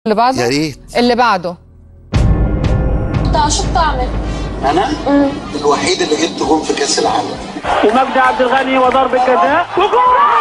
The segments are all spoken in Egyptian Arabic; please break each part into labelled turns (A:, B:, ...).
A: اللي بعده
B: يا ريت.
A: اللي بعده
C: انت شو بتعمل؟
B: انا الوحيد اللي جبت جون في كاس العالم
D: ومجدي عبد الغني وضرب جزاء وجول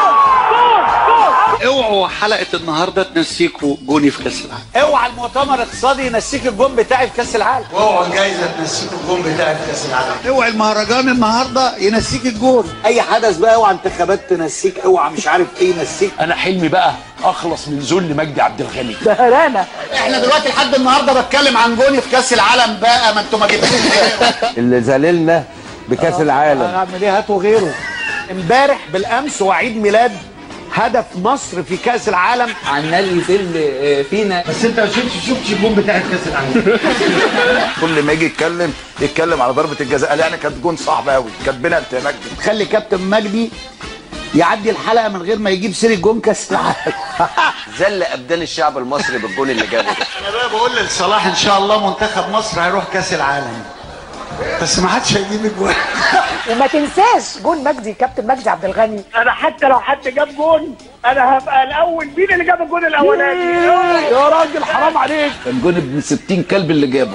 B: اوعوا حلقه النهارده تنسيكوا جوني في كاس العالم
E: اوعى المؤتمر الاقتصادي ينسيك الجون بتاعي في كاس العالم
B: واوعوا الجايزه تنسيكوا الجون بتاعي في كاس العالم اوعى المهرجان النهارده ينسيك الجون
E: اي حدث بقى اوعى انتخابات تنسيك اوعى مش عارف ايه ينسيك
F: انا حلمي بقى اخلص من ذل مجدي عبد الغني
D: بهرانه
E: احنا دلوقتي لحد النهارده بتكلم عن جوني في كاس العالم بقى ما انتوا ما جبتوش غيره
G: اللي ذللنا بكاس العالم
E: اعمل ايه هاتوا غيره امبارح بالامس وعيد ميلاد هدف مصر في كاس العالم
H: عمال يذل فينا
B: بس انت ما شفتش شفتش الجون بتاعي في كاس العالم
F: كل ما يجي يتكلم يتكلم على ضربه الجزاء قال يعني كانت جون صعب قوي كانت بنالتي يا مجدي
E: تخلي كابتن مجدي يعدي الحلقه من غير ما يجيب سيره جون كاس العالم
G: ذل ابدان الشعب المصري بالجون اللي جابه
B: انا بقى بقول لصلاح ان شاء الله منتخب مصر هيروح كاس العالم بس ما حدش هيجيب الجون
I: وما تنساش جون مجدي كابتن مجدي عبد الغني
D: انا حتى لو حد جاب جون انا هبقى الاول مين اللي جاب الجون الاولاني يا راجل حرام عليك
H: كان جون ابن 60 كلب اللي جابه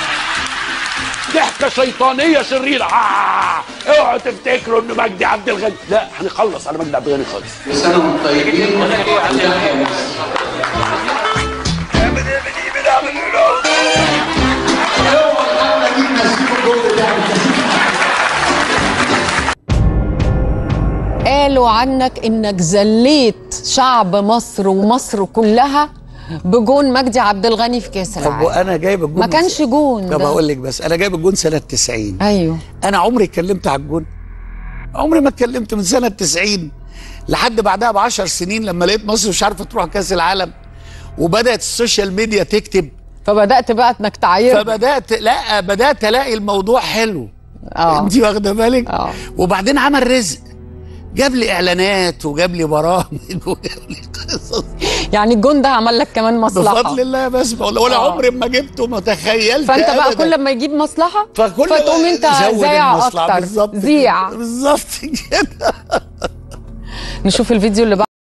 F: ضحكه شيطانيه شريره آه! اوعوا تفتكروا ان مجدي عبد الغني لا هنخلص على مجدي عبد الغني خالص
B: سنه وانتم طيبين وتحيا مصر
A: قالوا عنك انك ذليت شعب مصر ومصر كلها بجون مجدي عبد الغني في كاس
B: طب
A: العالم
B: وانا جايب الجون
A: ما كانش جون
B: طب
A: ده.
B: اقول لك بس انا جايب الجون سنه 90
A: ايوه
B: انا عمري اتكلمت على الجون عمري ما اتكلمت من سنه 90 لحد بعدها ب 10 سنين لما لقيت مصر مش عارفه تروح كاس العالم وبدات السوشيال ميديا تكتب
A: فبدات بقى انك تعاير
B: فبدات لا بدات الاقي الموضوع حلو
A: اه
B: انت واخده بالك
A: اه
B: وبعدين عمل رزق جاب لي اعلانات وجاب لي برامج وجاب لي قصص
A: يعني الجون ده عمل لك كمان مصلحه
B: بفضل الله بس ولا ولا
A: آه.
B: عمري ما جبته ما تخيلت
A: فانت بقى
B: أبداً.
A: كل ما يجيب مصلحه
B: فكل
A: فتقوم انت
B: زود
A: زايع
B: المصلحة.
A: اكتر
B: بالظبط كده.
A: زيع
B: بالظبط كده
A: نشوف الفيديو اللي بعده